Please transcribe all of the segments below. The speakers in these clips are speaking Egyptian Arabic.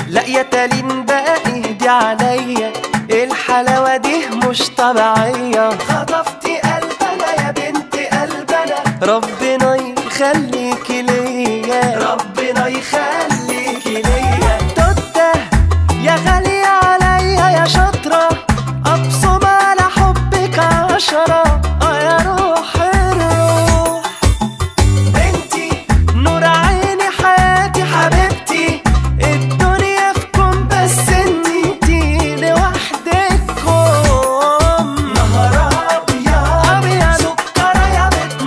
لا يا تالين بقى اهدي عليا الحلاوة دي مش طبيعية خطفتي قلبنا يا بنت قلبنا ربنا يخليكي ليا ربنا يخليكي ليا توتة يا غالية عليا يا شاطرة أبصم على حبك عشرة اه يا روح الروح انتي نور عيني حياتي حبيبتي الدنيا في كون بس انتي لوحدكم نهار ابيض ابيض سكر يا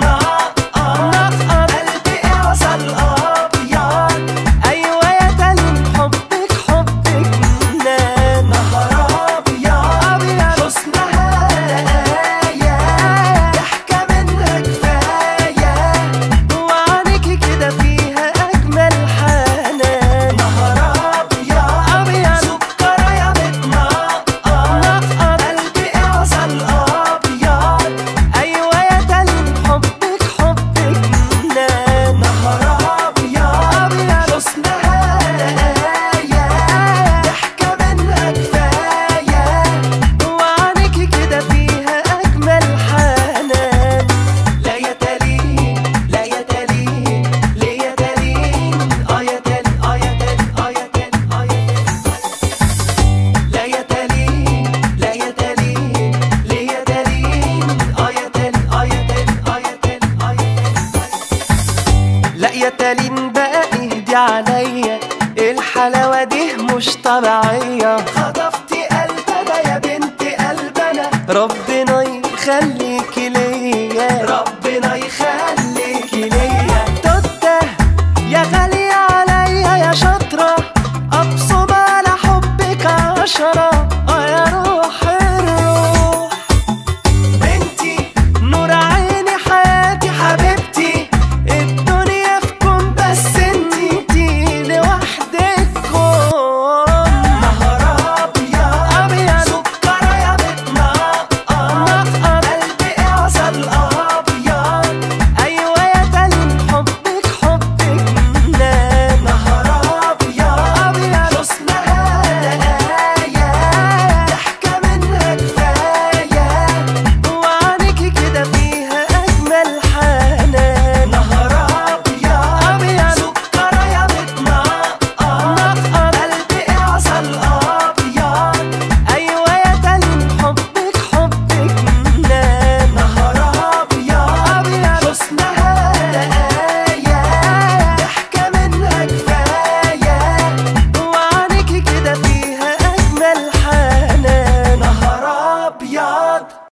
بتنقر قلبي اعصى الابيض ايوه يا تلين حبك حبك نام نهار ابيض ابيض حسنها آية ضحكة منها كفاية وعينيكي كده فيها أجمل حنان نهار أبيض أبيض سكر يا بتنقر قلبي اعصى الأبيض أيوة يا تلين حبك حبك نام نهار أبيض أبيض حسنها آية ضحكة منها كفاية وعينيكي كده فيها أجمل حنان لا يا تالين لا يا تالين ليه يا تالين اه يا تالين اه يا تالين اه يا تالين اه يا تالين لا يا تالين لا يا تالين ليه يا تالين اه يا تالين اه يا تالين اه يا تالين اه يا تالين لا يا تالين بقى اهدي عليا الحلاوة دي مش طبيعية خطفتي قلبنا يا بنت قلبنا ربنا يخليكي ليا رب